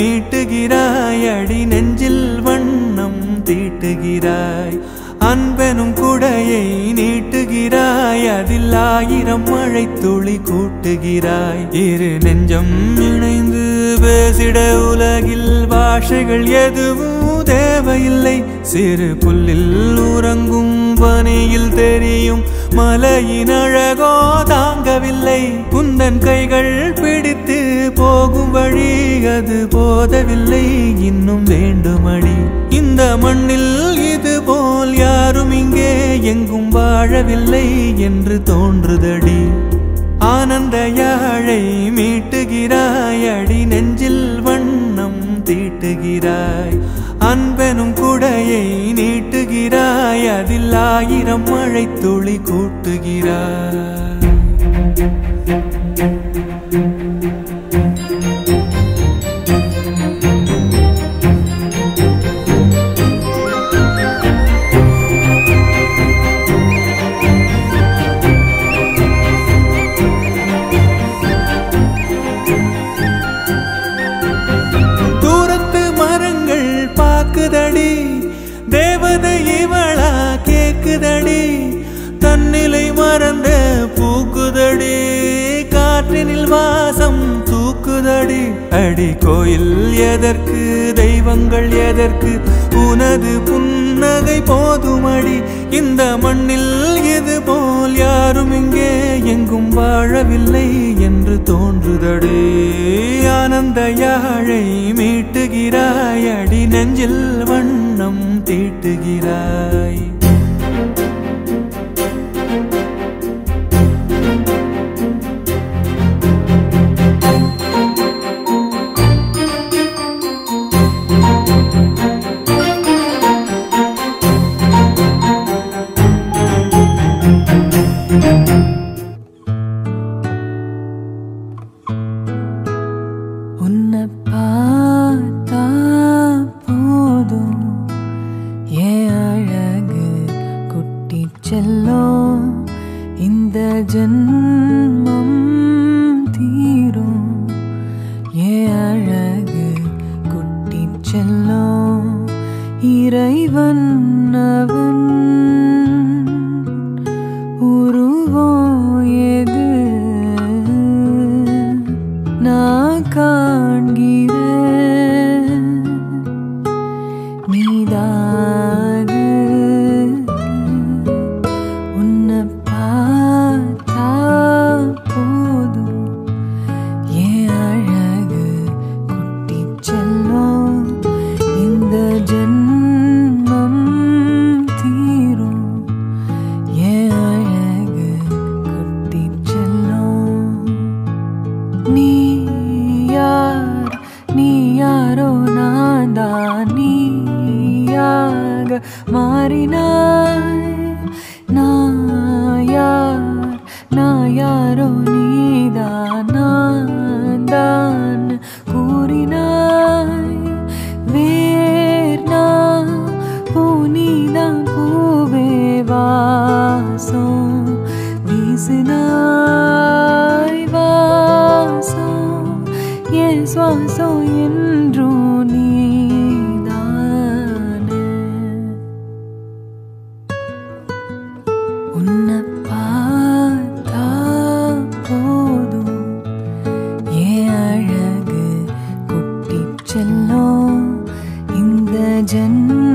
மீட்டுகிறாய் அடி நெஞ்சில் வண்ணம் தீட்டுகிறாய் அன்பெனும் குடையை நீட்டுகிறாய் அதில் ஆயிரம் மழை துளி கூட்டுகிறாய் இரு நெஞ்சம் இணைந்து பேசிட உலகில் பாஷைகள் எதுவும் தேவையில்லை சிறு புல்லில் உறங்கும் பனியில் தெரியும் மலையின் அழகோ தாங்கவில்லை குந்தன் கைகள் பிடித்து போகும் வழி அது போதவில்லை இன்னும் வேண்டுமடி இந்த மண்ணில் இது போல் யாரும் இங்கே எங்கும் வாழவில்லை என்று தோன்றுதடி ஆனந்த யாழை மீட்டுகிறாய் அடி நெஞ்சில் வண்ணம் தீட்டுகிறாய் அன்பெனும் குடையை நீட்டுகிறாய் அதில் ஆயிரம் மழை துளி கூட்டுகிறாய் தூரத்து மரங்கள் பாக்குதடி தேவதை இவளா கேக்குதடி தன்னிலை மறந்த பூக்குதடி காற்றினில் வாசம் தூக்குதடி அடி கோயில் எதற்கு தெய்வங்கள் எதற்கு உனது புன்னகை போதுமடி இந்த மண்ணில் இது போல் யாரும் இங்கே எங்கும் வாழவில்லை என்று தோன்றுதடி ஆனந்த யாழை மீட்டுகிறாய் அடி நெஞ்சில் வண்ணம் தீட்டுகிறாய் உன்னை பார்த்தா போதும் ஏன் அழகு குட்டி செல்லும் இந்த ஜென்மம் தீரும் ஏன் அழகு குட்டி செல்லும் இறைவன் அவன் உருவம் எது நான் காண்கிறேன் நீதாது உன்னை பார்த்தா போதும் ஏன் அழகு குட்டி செல்லும் இந்த ஜென்மம் தீரும் ஏன் அழகு குட்டி செல்லும் நீ யார் நீ யாரோ நான் தான் நீயாக மாறினாய் நான் யார் நான் யாரோ நீதான் நான் தான் கூறினாய் வேர் நான் பூனிதான் பூவே வாசம் வீசினாய் வாசம் என் சுவாசம் என்றும் நீதானே உன்னை பார்த்தா போதும் ஏன் அழகு குட்டி செல்லும் இந்த ஜென்ம